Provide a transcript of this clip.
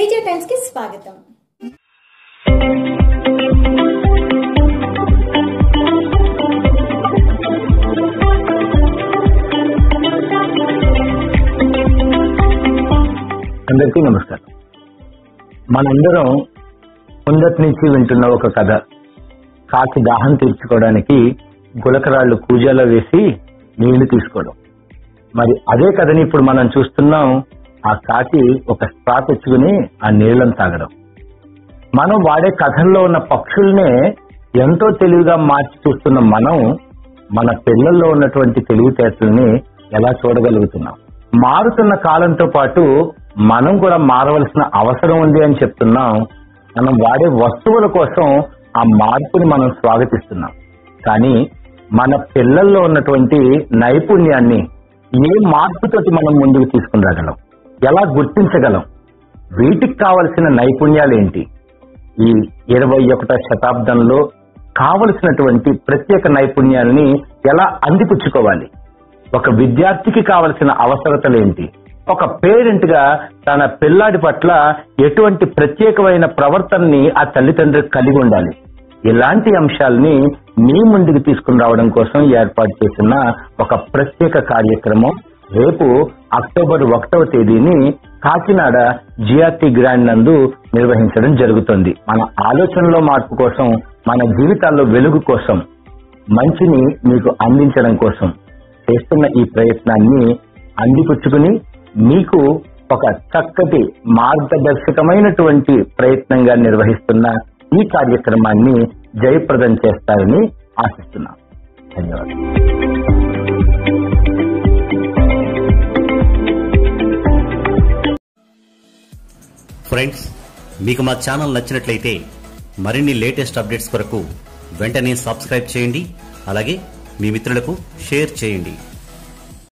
Teja times కి స్వాగతం అందరికీ నమస్కారం మనందరం ముందటి నుంచి వింటున్న ఒక కథ కాకి దాహం తీర్చుకోవడానికి గులకరాళ్ళు కూజాలో వేసి నీళ్లు తీసుకోవడం మరి అదే కథని ఇప్పుడు మనం చూస్తున్నాం ఆ కాకి ఒక స్ట్రా తెచ్చుకుని ఆ నీళ్లను తాగడం మనం వాడే కథల్లో ఉన్న పక్షుల్నే ఎంతో తెలివిగా మార్చి చూస్తున్న మనం మన పిల్లల్లో ఉన్నటువంటి తెలివితేటల్ని ఎలా చూడగలుగుతున్నాం మారుతున్న కాలంతో పాటు మనం కూడా మారవలసిన అవసరం ఉంది అని చెప్తున్నాం మనం వాడే వస్తువుల కోసం ఆ మార్పుని మనం స్వాగతిస్తున్నాం కానీ మన పిల్లల్లో ఉన్నటువంటి నైపుణ్యాన్ని ఏ మార్పుతోటి మనం ముందుకు తీసుకుని రాగలం ఎలా గుర్తించగలం వీటికి కావలసిన నైపుణ్యాలు ఏంటి ఈ ఇరవై ఒకటో శతాబ్దంలో కావలసినటువంటి ప్రత్యేక నైపుణ్యాలని ఎలా అందిపుచ్చుకోవాలి ఒక విద్యార్థికి కావలసిన అవసరతలు ఏంటి ఒక పేరెంట్ గా తన పిల్లాడి పట్ల ఎటువంటి ప్రత్యేకమైన ప్రవర్తనని ఆ తల్లిదండ్రి కలిగి ఉండాలి ఇలాంటి అంశాలని మీ ముందుకు తీసుకుని రావడం కోసం ఏర్పాటు చేసిన ఒక ప్రత్యేక కార్యక్రమం రేపు అక్టోబర్ ఒకటవ తేదీని కాకినాడ జిఆర్టీ గ్రాండ్ నందు నిర్వహించడం జరుగుతుంది మన ఆలోచనలో మార్పు కోసం మన జీవితాల్లో వెలుగు కోసం మంచిని మీకు అందించడం కోసం చేస్తున్న ఈ ప్రయత్నాన్ని అందిపుచ్చుకుని మీకు ఒక చక్కటి మార్గదర్శకమైనటువంటి ప్రయత్నంగా నిర్వహిస్తున్న ఈ కార్యక్రమాన్ని జయప్రదం చేస్తారని ఆశిస్తున్నాం ధన్యవాదాలు ఫ్రెండ్స్ మీకు మా ఛానల్ నచ్చినట్లయితే మరిన్ని లేటెస్ట్ అప్డేట్స్ కొరకు వెంటనే సబ్స్క్రైబ్ చేయండి అలాగే మీ మిత్రులకు షేర్ చేయండి